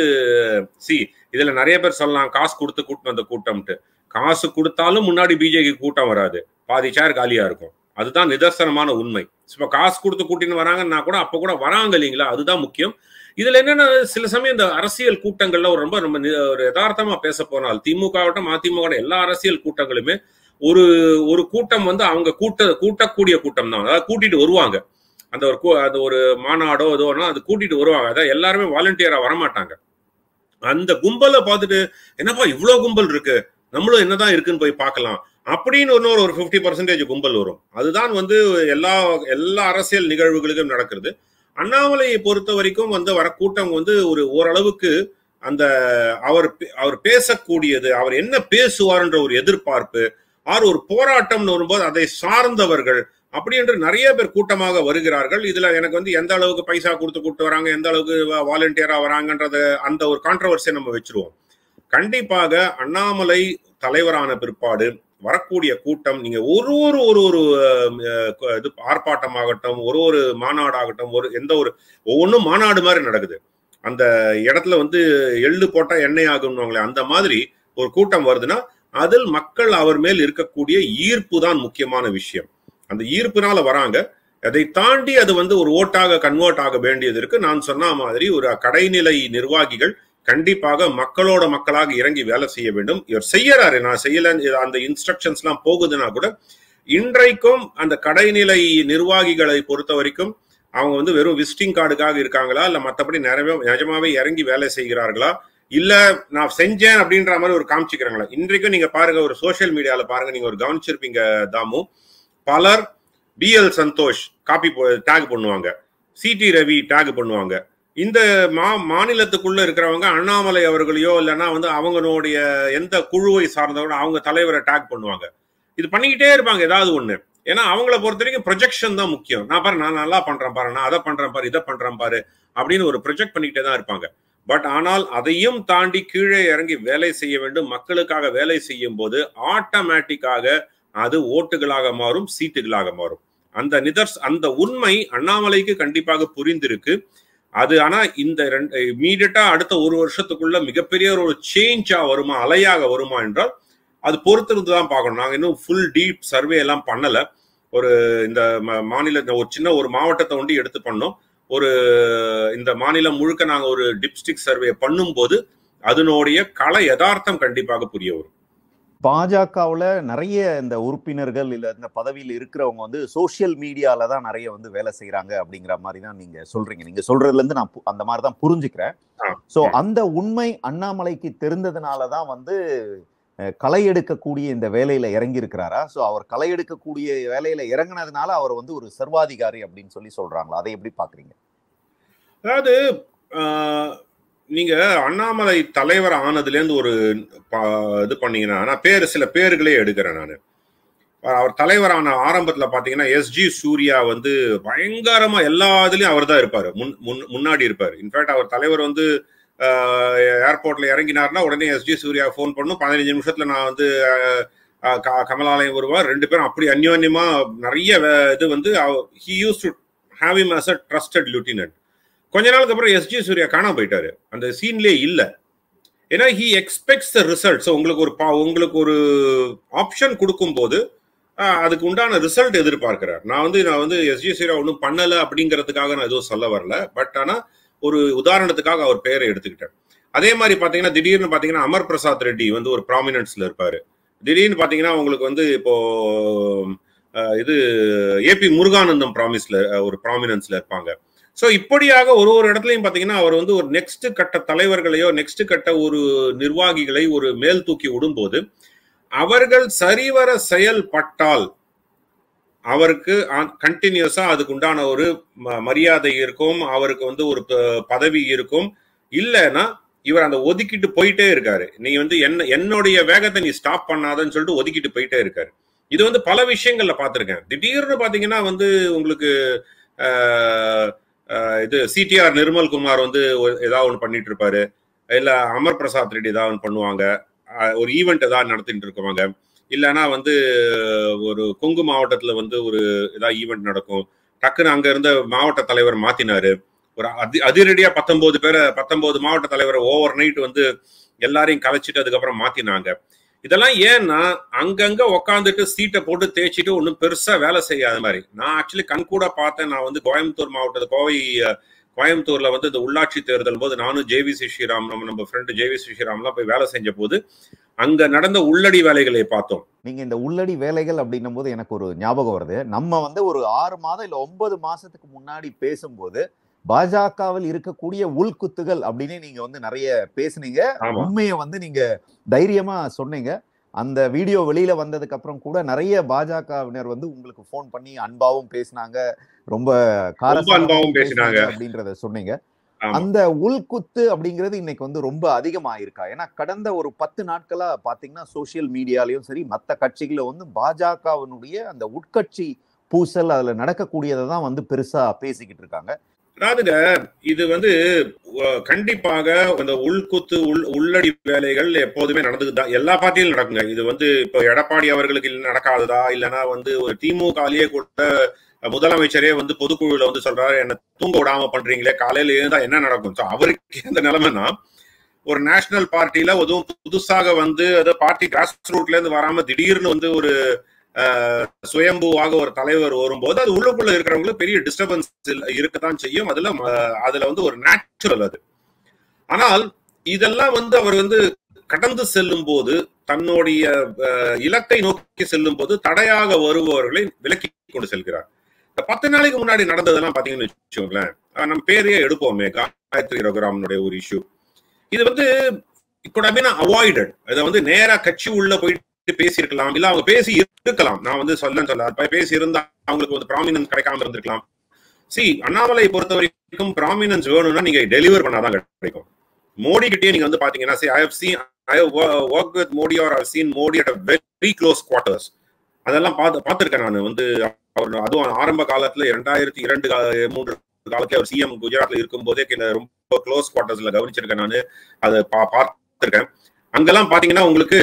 சி இதுல நிறைய பேர் சொல்லலாம் காசு கொடுத்து கூட்டம் வந்த கூட்டம்ட்டு காசு கொடுத்தாலும் முன்னாடி பிஜேபி கூட்டம் வராது பாதி சேர் காலியா இருக்கும் அதுதான் நிதர்சனமான உண்மை இப்ப காசு கொடுத்து கூட்டின்னு வராங்கன்னா கூட அப்ப கூட வராங்க இல்லைங்களா அதுதான் முக்கியம் இதுல என்னன்னா சில சமயம் இந்த அரசியல் கூட்டங்கள்ல ஒரு ரொம்ப ரொம்ப நி- ஒரு யதார்த்தமா பேச போனால் திமுக ஆகட்டும் அதிமுக எல்லா அரசியல் கூட்டங்களுமே ஒரு ஒரு கூட்டம் வந்து அவங்க கூட்ட கூட்டக்கூடிய கூட்டம் தான் அதாவது கூட்டிட்டு வருவாங்க அந்த ஒரு கூ- அந்த ஒரு மாநாடோ ஏதோனா அது கூட்டிட்டு வருவாங்க அதான் எல்லாருமே வாலண்டியரா வரமாட்டாங்க அந்த கும்பலை பார்த்துட்டு என்னப்பா இவ்வளவு கும்பல் இருக்கு நம்மளும் என்னதான் இருக்குன்னு போய் பார்க்கலாம் அப்படின்னு இன்னொரு ஒரு ஃபிஃப்டி பர்சன்டேஜ் கும்பல் வரும் அதுதான் வந்து எல்லா எல்லா அரசியல் நிகழ்வுகளுக்கும் நடக்கிறது அண்ணாமலையை பொறுத்த வரைக்கும் வந்து வர கூட்டம் வந்து ஒரு ஓரளவுக்கு அந்த அவர் பே- அவர் பேசக்கூடியது அவர் என்ன பேசுவார்ன்ற ஒரு எதிர்பார்ப்பு ஆர் ஒரு போராட்டம்னு வரும்போது அதை சார்ந்தவர்கள் அப்படி என்று நிறைய பேர் கூட்டமாக வருகிறார்கள் இதுல எனக்கு வந்து எந்த அளவுக்கு பைசா கொடுத்து கூட்டு வராங்க எந்த அளவுக்கு வாலண்டியரா வராங்கன்றத அந்த ஒரு கான்ட்ரவர்சியை நம்ம வச்சிருவோம் கண்டிப்பாக அண்ணாமலை தலைவரான பிற்பாடு வரக்கூடிய கூட்டம் நீங்க ஒரு ஒரு ஒரு ஒரு அஹ், அஹ், இது ஆர்ப்பாட்டமாகட்டும் ஒரு ஒரு மாநாடாகட்டும் ஒரு எந்த ஒரு ஒவ்வொன்றும் மாநாடு மாதிரி நடக்குது அந்த இடத்துல வந்து எள்ளு போட்டா எண்ணெய் ஆகும்னுவாங்களே அந்த மாதிரி ஒரு கூட்டம் வருதுன்னா அதில் மக்கள் அவர் மேல் இருக்கக்கூடிய ஈர்ப்பு தான் முக்கியமான விஷயம் அந்த ஈர்ப்புனால வராங்க அதை தாண்டி அது வந்து ஒரு ஓட்டாக கன்வெர்ட் ஆக வேண்டியது இருக்கு நான் சொன்ன மாதிரி ஒரு கடைநிலை நிர்வாகிகள் கண்டிப்பாக மக்களோட மக்களாக இறங்கி வேலை செய்ய வேண்டும் இவர் செய்யறாரு நான் செய்யல அந்த இன்ஸ்ட்ரக்ஷன்ஸ் எல்லாம் போகுதுன்னா கூட இன்றைக்கும் அந்த கடைநிலை நிர்வாகிகளை பொறுத்த வரைக்கும் அவங்க வந்து வெறும் விசிட்டிங் கார்டுக்காக இருக்காங்களா இல்ல மத்தபடி நிறைய நிஜமாவே இறங்கி வேலை செய்கிறார்களா இல்ல நான் செஞ்சேன் அப்படின்ற மாதிரி ஒரு காமிச்சிக்கிறாங்களா இன்றைக்கும் நீங்க பாருங்க ஒரு சோஷியல் மீடியால பாருங்க நீங்க ஒரு கவனிச்சிருப்பீங்க தாமு பலர் பிஎல் சந்தோஷ் காப்பி டேக் பண்ணுவாங்க சிடி ரவி டேக் பண்ணுவாங்க இந்த மா மாநிலத்துக்குள்ள இருக்கிறவங்க அண்ணாமலை அவர்களையோ இல்லைன்னா வந்து அவங்களுடைய எந்த குழுவை சார்ந்தவங்க அவங்க தலைவரை டேக் பண்ணுவாங்க இது பண்ணிக்கிட்டே இருப்பாங்க ஏதாவது ஒண்ணு ஏன்னா அவங்கள பொறுத்த வரைக்கும் ப்ரொஜெக்ஷன் தான் முக்கியம் நான் பாரு நான் நல்லா பண்றேன் பாரு நான் அதை பண்றேன் பாரு இதை பண்றேன் பாரு அப்படின்னு ஒரு ப்ரொஜெக்ட் பண்ணிக்கிட்டே தான் இருப்பாங்க பட் ஆனால் அதையும் தாண்டி கீழே இறங்கி வேலை செய்ய வேண்டும் மக்களுக்காக வேலை செய்யும் போது ஆட்டோமேட்டிக்காக அது ஓட்டுகளாக மாறும் சீட்டுகளாக மாறும் அந்த நிதர்ஸ் அந்த உண்மை அண்ணாமலைக்கு கண்டிப்பாக புரிந்திருக்கு அது ஆனா இந்த ரெண்டு இமீடியட்டா அடுத்த ஒரு வருஷத்துக்குள்ள மிகப்பெரிய ஒரு சேஞ்சா வருமா அலையாக வருமா என்றால் அது பொறுத்திருந்து தான் பார்க்கணும் நாங்க இன்னும் ஃபுல் டீப் சர்வே எல்லாம் பண்ணல ஒரு இந்த மாநில ஒரு சின்ன ஒரு மாவட்டத்தை ஒண்டி எடுத்து பண்ணோம் ஒரு இந்த மாநிலம் முழுக்க நாங்க ஒரு டிப்ஸ்டிக் சர்வே பண்ணும்போது அதனுடைய கள யதார்த்தம் கண்டிப்பாக புரிய வரும் பாஜகவுல நிறைய இந்த உறுப்பினர்கள் இல்ல இந்த பதவியில் இருக்கிறவங்க வந்து சோசியல் மீடியால தான் நிறைய வந்து வேலை செய்யறாங்க அப்படிங்கிற மாதிரி தான் நீங்க சொல்றீங்க நீங்க சொல்றதுல இருந்து நான் அந்த மாதிரி தான் புரிஞ்சுக்கிறேன் சோ அந்த உண்மை அண்ணாமலைக்கு தெரிந்ததுனால தான் வந்து களை எடுக்கக்கூடிய இந்த வேலையில இறங்கி இருக்கிறாரா சோ அவர் களை எடுக்கக்கூடிய வேலையில இறங்கினதுனால அவர் வந்து ஒரு சர்வாதிகாரி அப்படின்னு சொல்லி சொல்றாங்களா அதை எப்படி பாக்குறீங்க அதாவது நீங்க அண்ணாமலை தலைவர் ஆனதுலேருந்து ஒரு இது பண்ணீங்கன்னா நான் பேர் சில பேர்களே எடுக்கிறேன் நான் அவர் தலைவரான ஆரம்பத்தில் பார்த்தீங்கன்னா எஸ்ஜி சூர்யா வந்து பயங்கரமா எல்லா இதுலயும் அவர் தான் இருப்பாரு முன் முன்னாடி இருப்பார் இன்ஃபேக்ட் அவர் தலைவர் வந்து ஏர்போர்ட்ல இறங்கினார்னா உடனே எஸ்ஜி சூர்யா ஃபோன் பண்ணும் பதினஞ்சு நிமிஷத்துல நான் வந்து கமலாலயம் வருவார் ரெண்டு பேரும் அப்படி அந்யோன்யமா நிறைய இது வந்து he used to have him as a trusted lieutenant கொஞ்ச நாளுக்கு அப்புறம் எஸ்ஜி சூர்யா காணாம போயிட்டாரு அந்த சீன்லேயே இல்லை ஏன்னா ஹி எக்ஸ்பெக்ட்ஸ் த ரிசல்ட்ஸ் உங்களுக்கு ஒரு உங்களுக்கு ஒரு ஆப்ஷன் கொடுக்கும்போது அதுக்கு உண்டான ரிசல்ட் எதிர்பார்க்கிறார் நான் வந்து நான் வந்து எஸ்ஜி சூர்யா ஒன்றும் பண்ணலை அப்படிங்கிறதுக்காக நான் எதுவும் சொல்ல வரல பட் ஆனால் ஒரு உதாரணத்துக்காக அவர் பெயரை எடுத்துக்கிட்டேன் அதே மாதிரி பார்த்தீங்கன்னா திடீர்னு பார்த்தீங்கன்னா அமர் பிரசாத் ரெட்டி வந்து ஒரு ப்ராமினன்ஸ்ல இருப்பாரு திடீர்னு பார்த்தீங்கன்னா உங்களுக்கு வந்து இப்போ இது ஏபி முருகானந்தம் ப்ராமிஸ்ல ஒரு ப்ராமினன்ஸ்ல இருப்பாங்க ஸோ இப்படியாக ஒரு ஒரு இடத்துலையும் பார்த்தீங்கன்னா அவர் வந்து ஒரு நெக்ஸ்ட் கட்ட தலைவர்களையோ நெக்ஸ்ட் கட்ட ஒரு நிர்வாகிகளை ஒரு மேல் தூக்கி விடும்போது அவர்கள் சரிவர செயல்பட்டால் அவருக்கு கண்டினியூஸா அதுக்கு உண்டான ஒரு மரியாதை இருக்கும் அவருக்கு வந்து ஒரு பதவி இருக்கும் இல்லைன்னா இவர் அந்த ஒதுக்கிட்டு போயிட்டே இருக்காரு நீ வந்து என்ன என்னுடைய வேகத்தை நீ ஸ்டாப் பண்ணாதன்னு சொல்லிட்டு ஒதுக்கிட்டு போயிட்டே இருக்காரு இது வந்து பல விஷயங்கள்ல பார்த்துருக்கேன் திடீர்னு பாத்தீங்கன்னா வந்து உங்களுக்கு இது சிடிஆர் நிர்மல் குமார் வந்து ஏதாவது ஒன்று பண்ணிட்டு இருப்பாரு இல்ல அமர் பிரசாத் ரெட்டி ஏதாவது ஒன்று பண்ணுவாங்க ஒரு ஈவெண்ட் ஏதாவது நடத்திட்டு இருக்குவாங்க இல்லைன்னா வந்து ஒரு கொங்கு மாவட்டத்துல வந்து ஒரு ஏதாவது ஈவெண்ட் நடக்கும் டக்குன்னு அங்க இருந்த மாவட்ட தலைவர் மாத்தினாரு ஒரு அதி அதிரடியா பத்தொன்பது பேரை பத்தொன்பது மாவட்ட தலைவரை ஓவர் நைட் வந்து எல்லாரையும் கலைச்சிட்டு அதுக்கப்புறம் மாத்தினாங்க இதெல்லாம் ஏன்னா அங்கங்க உக்காந்துட்டு சீட்டை போட்டு தேய்ச்சிட்டு ஒன்றும் பெருசா வேலை செய்யாத மாதிரி நான் ஆக்சுவலி கண் கூட பார்த்தேன் நான் வந்து கோயம்புத்தூர் மாவட்டத்து கோவை கோயம்புத்தூர்ல வந்து இந்த உள்ளாட்சி தேர்தல் போது நானும் ஜேவி சி ஸ்ரீராம் நம்ம நம்ம ஃப்ரெண்டு ஜேவி சி ஸ்ரீராம்லாம் போய் வேலை செஞ்ச போது அங்க நடந்த உள்ளடி வேலைகளை பார்த்தோம் நீங்க இந்த உள்ளடி வேலைகள் அப்படின்னும் போது எனக்கு ஒரு ஞாபகம் வருது நம்ம வந்து ஒரு ஆறு மாதம் இல்ல ஒன்பது மாசத்துக்கு முன்னாடி பேசும்போது பாஜகவில் இருக்கக்கூடிய உள்குத்துகள் அப்படின்னு நீங்க வந்து நிறைய பேசுனீங்க உண்மையை வந்து நீங்க தைரியமா சொன்னீங்க அந்த வீடியோ வெளியில வந்ததுக்கு அப்புறம் கூட நிறைய பாஜகவினர் வந்து உங்களுக்கு போன் பண்ணி அன்பாவும் பேசினாங்க ரொம்ப அன்பாவும் பேசினாங்க அப்படின்றத சொன்னீங்க அந்த உள்குத்து அப்படிங்கிறது இன்னைக்கு வந்து ரொம்ப அதிகமாயிருக்கா ஏன்னா கடந்த ஒரு பத்து நாட்களா பாத்தீங்கன்னா சோசியல் மீடியாலையும் சரி மற்ற கட்சிகளை வந்து பாஜகவினுடைய அந்த உட்கட்சி பூசல் அதுல நடக்கக்கூடியதை தான் வந்து பெருசா பேசிக்கிட்டு இருக்காங்க அதாவதுங்க இது வந்து கண்டிப்பாக இந்த உள்குத்து உள் உள்ளடி வேலைகள் எப்போதுமே நடந்துதான் எல்லா பார்ட்டியிலும் நடக்குங்க இது வந்து இப்போ எடப்பாடி அவர்களுக்கு நடக்காததா இல்லைன்னா வந்து ஒரு திமுகலயே கூட முதலமைச்சரே வந்து பொதுக்குழுல வந்து சொல்றாரு என்ன தூங்க விடாம பண்றீங்களே காலையில இருந்தா என்ன நடக்கும் ஸோ அவருக்கு எந்த நிலைமைன்னா ஒரு நேஷனல் பார்ட்டியில எதுவும் புதுசாக வந்து அது பார்ட்டி கிராஸ் ரூட்ல இருந்து வராம திடீர்னு வந்து ஒரு சுயம்புவாக ஒரு தலைவர் வரும்போது அது உள்ளுக்குள்ள இருக்கிறவங்களுக்கு பெரிய டிஸ்டர்பன்ஸ் இருக்கத்தான் செய்யும் அதுல அதுல வந்து ஒரு நேச்சுரல் அது ஆனால் இதெல்லாம் வந்து அவர் வந்து கடந்து செல்லும் போது தன்னுடைய இலக்கை நோக்கி செல்லும் போது தடையாக வருபவர்களை விலக்கி கொண்டு செல்கிறார் இந்த பத்து நாளைக்கு முன்னாடி நடந்ததெல்லாம் பாத்தீங்கன்னு வச்சுக்கோங்களேன் நம்ம பேரையே எடுப்போமே காயத்ரி ரகுராமனுடைய ஒரு இஷ்யூ இது வந்து கூட அவாய்டட் இதை வந்து நேரா கட்சி உள்ள போயிட்டு பேசியிருக்கலாம் இல்ல அவங்க பேசி இருக்கலாம் நான் வந்து சொல்ல சொல்ல பேசி இருந்தா அவங்களுக்கு வந்து ப்ராமினன்ஸ் கிடைக்காம இருந்திருக்கலாம் சி அண்ணாமலை பொறுத்த வரைக்கும் ப்ராமினன்ஸ் வேணும்னா நீங்க டெலிவர் பண்ணாதான் கிடைக்கும் மோடி கிட்டே நீங்க வந்து பாத்தீங்கன்னா I have seen I have work with Modi or I seen Modi at very close quarters அதெல்லாம் பார்த்து பார்த்துருக்கேன் நான் வந்து அவர் அதுவும் ஆரம்ப காலத்துல இரண்டாயிரத்தி இரண்டு மூன்று காலத்துல அவர் சிஎம் குஜராத்ல இருக்கும் போதே ரொம்ப க்ளோஸ் குவார்டர்ஸ்ல கவனிச்சிருக்கேன் நான் அதை பார்த்துருக்கேன் அங்கெல்லாம் பாத்தீங்கன்னா உங்களுக்கு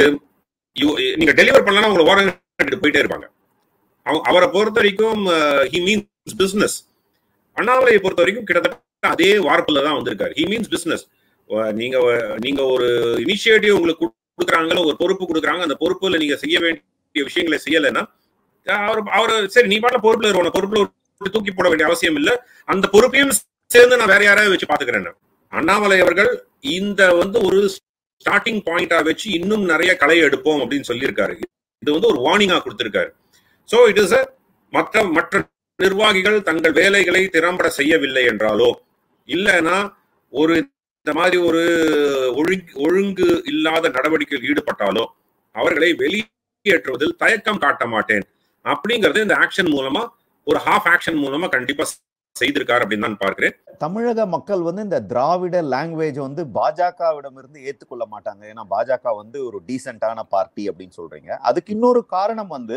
நீங்க டெலிவர் பண்ணலாம் உங்களை ஓரம் போயிட்டே இருப்பாங்க அவரை பொறுத்த வரைக்கும் ஹி மீன்ஸ் பிசினஸ் அண்ணாமலையை பொறுத்த வரைக்கும் கிட்டத்தட்ட அதே வார்ப்புல தான் வந்திருக்காரு ஹி மீன்ஸ் பிசினஸ் நீங்க நீங்க ஒரு இனிஷியேட்டிவ் உங்களுக்கு கொடுக்குறாங்க ஒரு பொறுப்பு கொடுக்குறாங்க அந்த பொறுப்புல நீங்க செய்ய வேண்டிய விஷயங்களை செய்யலைன்னா அவர் அவர் சரி நீ பாட்டில் பொறுப்புல இருக்கணும் பொறுப்புல தூக்கி போட வேண்டிய அவசியம் இல்லை அந்த பொறுப்பையும் சேர்ந்து நான் வேற யாராவது வச்சு பாத்துக்கிறேன் அண்ணாமலை அவர்கள் இந்த வந்து ஒரு ஸ்டார்டிங் பாயிண்டா வச்சு இன்னும் நிறைய களை எடுப்போம் அப்படின்னு சொல்லியிருக்காரு இது வந்து ஒரு வார்னிங்கா கொடுத்திருக்காரு சோ இட் இஸ் மற்ற மற்ற நிர்வாகிகள் தங்கள் வேலைகளை திறம்பட செய்யவில்லை என்றாலோ இல்லைன்னா ஒரு இந்த மாதிரி ஒரு ஒழுங்கு ஒழுங்கு இல்லாத நடவடிக்கையில் ஈடுபட்டாலோ அவர்களை வெளியேற்றுவதில் தயக்கம் காட்ட மாட்டேன் அப்படிங்கறது இந்த ஆக்ஷன் மூலமா ஒரு ஹாஃப் ஆக்ஷன் மூலமா கண்டிப்பா செய்திருக்காரு அப்படின்னு நான் பார்க்கிறேன் தமிழக மக்கள் வந்து இந்த திராவிட லாங்குவேஜ் வந்து பாஜகவிடம் இருந்து ஏத்துக்கொள்ள மாட்டாங்க ஏன்னா பாஜக வந்து ஒரு டீசென்டான பார்ட்டி அப்படின்னு சொல்றீங்க அதுக்கு இன்னொரு காரணம் வந்து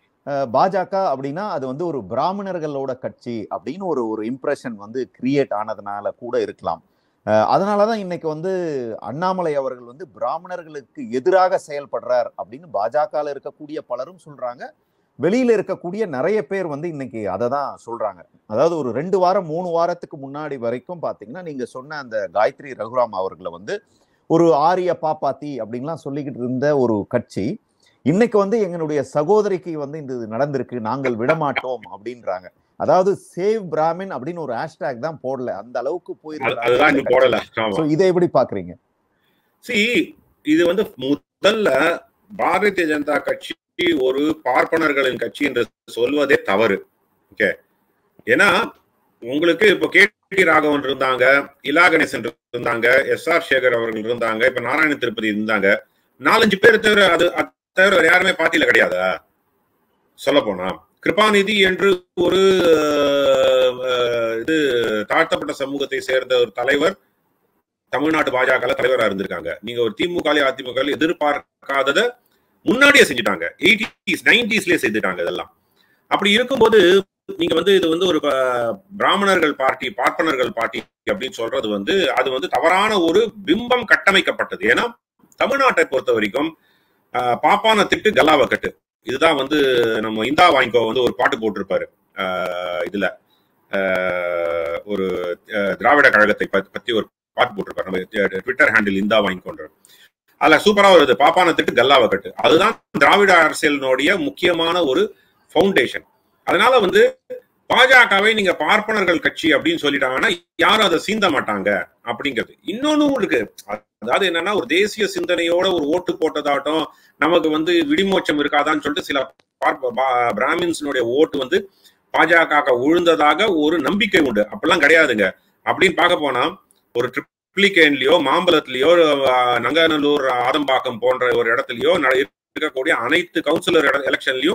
பாஜக அப்படின்னா அது வந்து ஒரு பிராமணர்களோட கட்சி அப்படின்னு ஒரு ஒரு இம்ப்ரெஷன் வந்து கிரியேட் ஆனதுனால கூட இருக்கலாம் அதனாலதான் இன்னைக்கு வந்து அண்ணாமலை அவர்கள் வந்து பிராமணர்களுக்கு எதிராக செயல்படுறார் அப்படின்னு பாஜகல இருக்கக்கூடிய பலரும் சொல்றாங்க வெளியில இருக்கக்கூடிய நிறைய பேர் வந்து இன்னைக்கு அதை தான் சொல்றாங்க அதாவது ஒரு ரெண்டு வாரம் மூணு வாரத்துக்கு முன்னாடி வரைக்கும் பாத்தீங்கன்னா நீங்க சொன்ன அந்த காயத்ரி ரகுராம் அவர்களை வந்து ஒரு ஆரிய பாப்பாத்தி அப்படின்லாம் சொல்லிக்கிட்டு இருந்த ஒரு கட்சி இன்னைக்கு வந்து எங்களுடைய சகோதரிக்கு வந்து இந்த நடந்திருக்கு நாங்கள் விடமாட்டோம் அப்படின்றாங்க அதாவது சேவ் பிராமின் அப்படின்னு ஒரு ஹேஷ்டேக் தான் போடல அந்த அளவுக்கு போயிருக்கு இதை எப்படி பாக்குறீங்க சி இது வந்து முதல்ல பாரதிய ஜனதா கட்சி ஒரு பார்ப்பனர்களின் கட்சி என்று சொல்வதே தவறு ஓகே ஏன்னா உங்களுக்கு இப்போ கே டி ராகவன் இருந்தாங்க இலா கணேசன் இருந்தாங்க எஸ் ஆர் சேகர் அவர்கள் இருந்தாங்க இப்ப நாராயண திருப்பதி இருந்தாங்க நாலஞ்சு பேர் தவிர அது தவிர வேற யாருமே பார்ட்டியில கிடையாதா சொல்ல போனா கிருபாநிதி என்று ஒரு இது தாழ்த்தப்பட்ட சமூகத்தை சேர்ந்த ஒரு தலைவர் தமிழ்நாட்டு பாஜக தலைவராக இருந்திருக்காங்க நீங்க ஒரு திமுக அதிமுக எதிர்பார்க்காததை முன்னாடியே செஞ்சுட்டாங்க எயிட்டிஸ் நைன்டிஸ்லயே செய்துட்டாங்க இதெல்லாம் அப்படி இருக்கும்போது நீங்க வந்து இது வந்து ஒரு பிராமணர்கள் பார்ட்டி பார்ப்பனர்கள் பார்ட்டி அப்படின்னு சொல்றது வந்து அது வந்து தவறான ஒரு பிம்பம் கட்டமைக்கப்பட்டது ஏன்னா தமிழ்நாட்டை பொறுத்த வரைக்கும் பாப்பான திட்டு கல்லாவை கட்டு இதுதான் வந்து நம்ம இந்தா வாங்கிக்கோ வந்து ஒரு பாட்டு போட்டிருப்பாரு இதுல ஒரு திராவிட கழகத்தை பத்தி ஒரு பாட்டு போட்டிருப்பாரு நம்ம ட்விட்டர் ஹேண்டில் இந்தா வாங்கிக்கோன்ற அதுல சூப்பரா வருது பாப்பான திட்டு கல்லாவை கட்டு அதுதான் திராவிட அரசியலினுடைய முக்கியமான ஒரு ஃபவுண்டேஷன் அதனால வந்து பாஜகவை நீங்க பார்ப்பனர்கள் கட்சி அப்படின்னு சொல்லிட்டாங்கன்னா யாரும் அதை சீந்த மாட்டாங்க அப்படிங்கிறது இன்னொன்னும் இருக்கு அதாவது என்னன்னா ஒரு தேசிய சிந்தனையோட ஒரு ஓட்டு போட்டதாட்டம் நமக்கு வந்து விடிமோச்சம் இருக்காதான்னு சொல்லிட்டு சில பிராமின்ஸினுடைய ஓட்டு வந்து பாஜக உழுந்ததாக ஒரு நம்பிக்கை உண்டு அப்படிலாம் கிடையாதுங்க அப்படின்னு பார்க்க போனா ஒரு ட்ரிப்ளிகேன்லயோ மாம்பலத்திலயோ நங்கநல்லூர் ஆதம்பாக்கம் போன்ற ஒரு இடத்துலயோ இருக்கக்கூடிய அனைத்து கவுன்சிலர் எலெக்ஷன்லயும்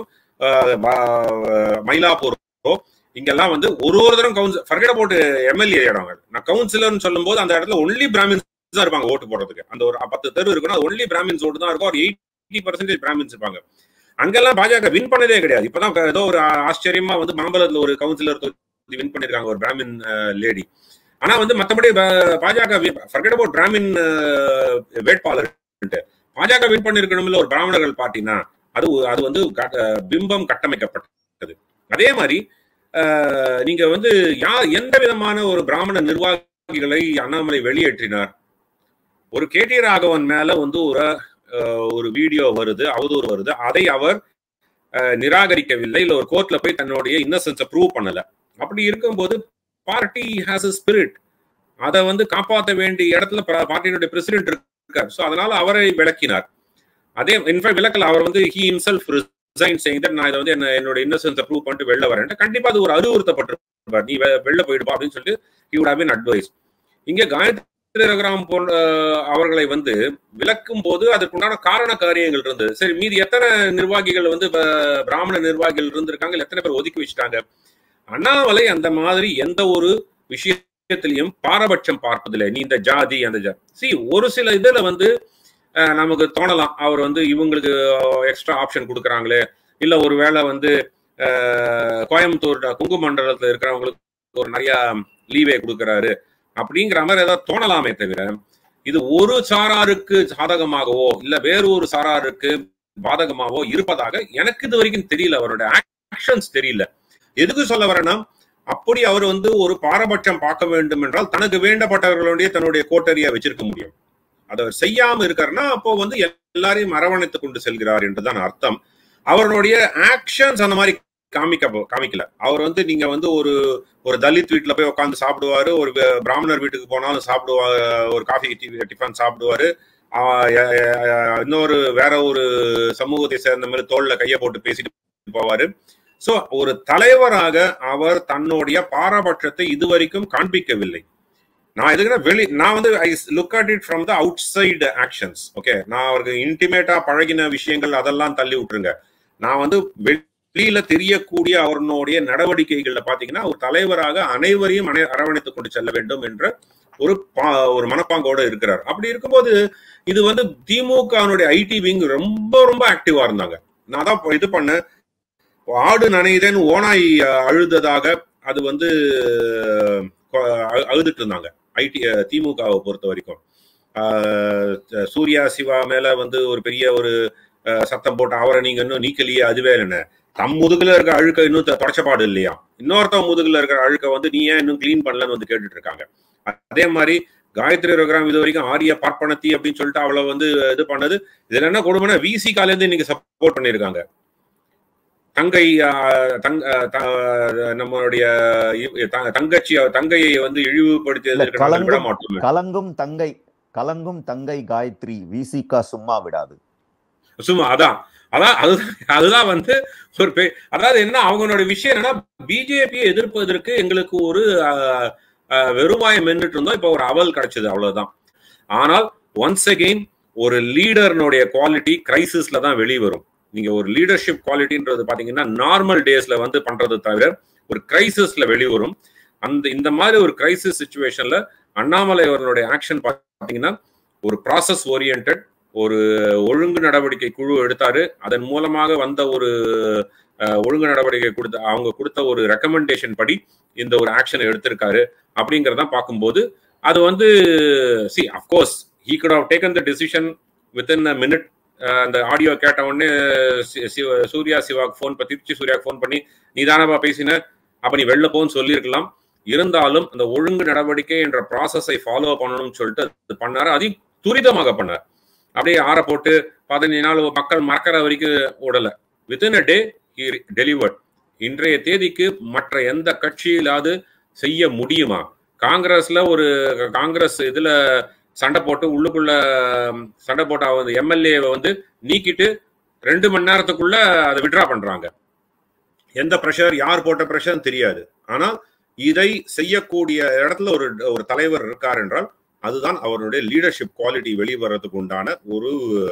மயிலாப்பூரோ இங்கெல்லாம் வந்து ஒரு ஒரு தரம் கவுன்சில் ஃபர்கெட் போட்டு எம்எல்ஏ இடங்க நான் கவுன்சிலர்னு சொல்லும் போது அந்த இடத்துல ஒன்லி பிராமின்ஸ் தான் இருப்பாங்க ஓட்டு போடுறதுக்கு அந்த ஒரு பத்து தெரு இருக்குன்னா ஒன்லி பிராமின்ஸ் ஓட்டு தான் இருக்கும் ஒரு எயிட்டி பர்சன்டேஜ் பிராமின்ஸ் இருப்பாங்க அங்கெல்லாம் பாஜக வின் பண்ணதே கிடையாது இப்பதான் ஏதோ ஒரு ஆச்சரியமா வந்து மாம்பலத்துல ஒரு கவுன்சிலர் வின் பண்ணிருக்காங்க ஒரு பிராமின் லேடி ஆனா வந்து மத்தபடி பாஜக ஃபர்கெட் அபவுட் பிராமின் வேட்பாளர் பாஜக வின் பண்ணிருக்கணும்ல ஒரு பிராமணர்கள் பார்ட்டினா அது அது வந்து பிம்பம் கட்டமைக்கப்பட்டது அதே மாதிரி நீங்க வந்து யார் எந்த விதமான ஒரு பிராமண நிர்வாகிகளை அண்ணாமலை வெளியேற்றினார் ஒரு கே டி ராகவன் மேல வந்து ஒரு ஒரு வீடியோ வருது அவதூறு வருது அதை அவர் நிராகரிக்கவில்லை இல்ல ஒரு கோர்ட்ல போய் தன்னுடைய இன்னசென்ஸை ப்ரூவ் பண்ணல அப்படி இருக்கும்போது பார்ட்டி ஹாஸ் அ ஸ்பிரிட் அதை வந்து காப்பாற்ற வேண்டிய இடத்துல பார்ட்டியினுடைய பிரசிடென்ட் இருக்கார் ஸோ அதனால அவரை விளக்கினார் அதே இன்ஃபேக்ட் விளக்கல அவர் வந்து ஹி இன்செல்ஃப் ரிசைன் செய்த நான் இதை வந்து என்ன என்னோட இன்னசென்ஸை ப்ரூவ் பண்ணிட்டு வெளில வரேன் கண்டிப்பா அது ஒரு அறிவுறுத்தப்பட்டிருப்பார் நீ வெளில போயிடுப்பா அப்படின்னு சொல்லிட்டு he would have been advise இங்கே காயத்ரி ரகுராம் போன்ற அவர்களை வந்து விளக்கும் போது அதற்குண்டான காரண காரியங்கள் இருந்தது சரி மீதி எத்தனை நிர்வாகிகள் வந்து பிராமண நிர்வாகிகள் இருந்திருக்காங்க எத்தனை பேர் ஒதுக்கி வச்சுட்டாங்க அண்ணாமலை அந்த மாதிரி எந்த ஒரு விஷயத்திலையும் பாரபட்சம் பார்ப்பதில்லை நீ இந்த ஜாதி அந்த ஜா சி ஒரு சில இதுல வந்து அஹ், நமக்கு தோணலாம் அவர் வந்து இவங்களுக்கு எக்ஸ்ட்ரா ஆப்ஷன் கொடுக்குறாங்களே இல்ல ஒருவேளை வந்து அஹ், கோயம்புத்தூர் கொங்கு மண்டலத்துல இருக்கிறவங்களுக்கு ஒரு நிறைய லீவே கொடுக்குறாரு அப்படிங்கிற மாதிரி ஏதாவது தோணலாமே தவிர இது ஒரு சாராருக்கு சாதகமாகவோ இல்ல வேறு ஒரு சாராருக்கு பாதகமாகவோ இருப்பதாக எனக்கு இது வரைக்கும் தெரியல அவருடைய ஆக்ஷன்ஸ் தெரியல எதுக்கு சொல்ல வரேன்னா அப்படி அவர் வந்து ஒரு பாரபட்சம் பார்க்க வேண்டும் என்றால் தனக்கு வேண்டப்பட்டவர்களுடைய தன்னுடைய கோட்டரியா வச்சிருக்க முடியும் அதை அவர் செய்யாம இருக்காருன்னா அப்போ வந்து எல்லாரையும் அரவணைத்து கொண்டு செல்கிறார் என்றுதான் அர்த்தம் அவருடைய ஆக்ஷன்ஸ் அந்த மாதிரி காமிக்க காமிக்கல அவர் வந்து நீங்க வந்து ஒரு ஒரு தலித் வீட்டுல போய் உட்காந்து சாப்பிடுவாரு ஒரு வே- பிராமணர் வீட்டுக்கு போனாலும் சாப்பிடுவாரு ஒரு காஃபி டிஃபன் சாப்பிடுவாரு ஆஹ் எ- எ- இன்னொரு வேற ஒரு சமூகத்தை சேர்ந்த மாதிரி தோல்ல கையை போட்டு பேசிட்டு போவாரு சோ ஒரு தலைவராக அவர் தன்னுடைய பாரபட்சத்தை இதுவரைக்கும் காண்பிக்கவில்லை நான் எதுக்குன்னா வெளி நான் வந்து I look at it from the outside actions okay நான் அவருக்கு இன்டிமேட்டா பழகின விஷயங்கள் அதெல்லாம் தள்ளி விட்டுருங்க நான் வந்து வெளியில தெரியக்கூடிய அவருடைய நடவடிக்கைகள்ல பாத்தீங்கன்னா ஒரு தலைவராக அனைவரையும் அனை அரவணைத்துக் கொண்டு செல்ல வேண்டும் என்ற ஒரு பா- ஒரு மனப்பாங்கோட இருக்கிறார் அப்படி இருக்கும்போது இது வந்து திமுகனுடைய ஐடி விங் ரொம்ப ரொம்ப ஆக்டிவா இருந்தாங்க நான் தான் இது பண்ணேன் ஆடு நனையுதேன்னு ஓனாய் அஹ், அழுததாக அது வந்து அஹ், அழுதுட்டு இருந்தாங்க ஐடி திமுகவை பொறுத்த வரைக்கும் ஆஹ், சூர்யா சிவா மேல வந்து ஒரு பெரிய ஒரு அஹ், சத்தம் போட்டு அவரை நீங்க இன்னும் நீக்கலையே அதுவே என்ன தம் முதுகுல இருக்க அழுக்க இன்னும் தொ- தொடச்சப்பாடு இல்லையா இன்னொருத்தவங்க முதுகுல இருக்கிற அழுக்க வந்து நீ ஏன் இன்னும் க்ளீன் பண்ணலன்னு வந்து கேட்டுட்டு இருக்காங்க அதே மாதிரி காயத்ரி ரகுராம் இது வரைக்கும் ஆரிய பார்ப்பனத்தி அப்படின்னு சொல்லிட்டு அவளை வந்து இது பண்ணது இதுல என்ன கொடுமைனா விசி இருந்து இன்னைக்கு சப்போர்ட் பண்ணியிருக்காங்க தங்கை ஆஹ், தங் ஆஹ், த- நம்மளுடைய இவ்- த- தங்கச்சி தங்கையை வந்து இழிவுபடுத்தியதற்கு நாங்கள் விட கலங்கும் மாட்டோம் கலங்கும் தங்கை கலங்கும் தங்கை காயத்ரி விசிகா சும்மா விடாது சும்மா அதான் அதான் அதுதான் அதுதான் வந்து ஒரு பெ- அதாவது என்ன அவங்களோட விஷயம் என்னன்னா பிஜேபியை எதிர்ப்பதற்கு எங்களுக்கு ஒரு ஆஹ், ஆஹ், வெறுவாயம் நின்றுட்டு இருந்தோம் இப்ப ஒரு அவல் கிடைச்சது அவ்வளவுதான் ஆனால் ஒன்ஸ் அகெயின் ஒரு லீடர்னுடைய குவாலிட்டி கிரைசிஸ்ல தான் வெளிவரும் நீங்க ஒரு லீடர்ஷிப் குவாலிட்டின்றது பாத்தீங்கன்னா நார்மல் டேஸ்ல வந்து பண்றது தவிர ஒரு கிரைசிஸ்ல வெளிவரும் அந்த இந்த மாதிரி ஒரு கிரைசிஸ் சுச்சுவேஷன்ல அண்ணாமலை அவர்களுடைய ஆக்ஷன் பாத்தீங்கன்னா ஒரு ப்ராசஸ் ஓரியன்ட் ஒரு ஒழுங்கு நடவடிக்கை குழு எடுத்தாரு அதன் மூலமாக வந்த ஒரு அஹ், ஒழுங்கு நடவடிக்கை கொடுத்த அவங்க கொடுத்த ஒரு ரெக்கமெண்டேஷன் படி இந்த ஒரு ஆக்ஷன் எடுத்திருக்காரு அப்படிங்கறத பார்க்கும்போது அது வந்து see of course he could have taken the decision within a minute அந்த ஆடியோ கேட்ட உடனே சி- சிவ- சூர்யா சிவாக்கு ஃபோன் பண்ணி திருச்சி சூர்யாக்கு ஃபோன் பண்ணி நீ தானப்பா பேசின அப்ப நீ வெளில போன்னு சொல்லியிருக்கலாம் இருந்தாலும் அந்த ஒழுங்கு நடவடிக்கை என்ற ப்ராசஸை ஃபாலோ பண்ணணும்னு சொல்லிட்டு அது பண்ணாரு அதையும் துரிதமாக பண்ணார் அப்படியே ஆற போட்டு பதினஞ்சு நாள் மக்கள் மறக்கிற வரைக்கும் ஓடல வித்தின் அ டே டெலிவர்ட் இன்றைய தேதிக்கு மற்ற எந்த கட்சியிலாவது செய்ய முடியுமா காங்கிரஸ்ல ஒரு காங்கிரஸ் இதுல சண்டை போட்டு உள்ளுக்குள்ள ம், சண்டை போட்ட அவங்க எம்எல்ஏவை வந்து நீக்கிட்டு ரெண்டு மணி நேரத்துக்குள்ள அதை விட்ரா பண்றாங்க எந்த ப்ரெஷர் யார் போட்ட ப்ரெஷர் தெரியாது ஆனா இதை செய்யக்கூடிய இடத்துல ஒரு ஒரு தலைவர் இருக்கார் என்றால் அதுதான் அவருடைய லீடர்ஷிப் குவாலிட்டி வெளிவரதுக்கு உண்டான ஒரு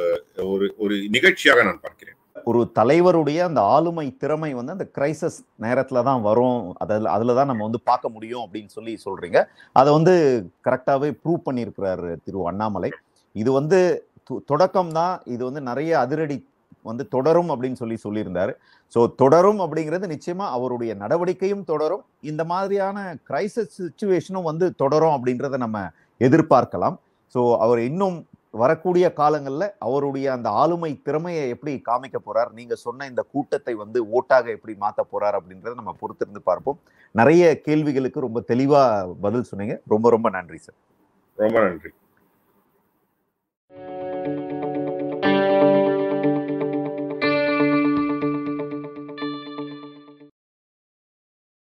ஒரு ஒரு நிகழ்ச்சியாக நான் பார்க்கிறேன் ஒரு தலைவருடைய அந்த ஆளுமை திறமை வந்து அந்த கிரைசஸ் நேரத்துல தான் வரும் அதில் அதில் தான் நம்ம வந்து பார்க்க முடியும் அப்படின்னு சொல்லி சொல்றீங்க அதை வந்து கரெக்டாகவே ப்ரூவ் பண்ணியிருக்கிறாரு திரு அண்ணாமலை இது வந்து தொடக்கம் தான் இது வந்து நிறைய அதிரடி வந்து தொடரும் அப்படின்னு சொல்லி சொல்லியிருந்தாரு ஸோ தொடரும் அப்படிங்கிறது நிச்சயமா அவருடைய நடவடிக்கையும் தொடரும் இந்த மாதிரியான கிரைசஸ் சுச்சுவேஷனும் வந்து தொடரும் அப்படின்றத நம்ம எதிர்பார்க்கலாம் ஸோ அவர் இன்னும் வரக்கூடிய காலங்களில் அவருடைய அந்த ஆளுமை திறமையை எப்படி காமிக்க போறார் நீங்க சொன்ன இந்த கூட்டத்தை வந்து ஓட்டாக எப்படி மாத்த போறார் அப்படின்றத நம்ம பொறுத்திருந்து பார்ப்போம் நிறைய கேள்விகளுக்கு ரொம்ப தெளிவா பதில் சொன்னீங்க ரொம்ப ரொம்ப நன்றி சார் ரொம்ப நன்றி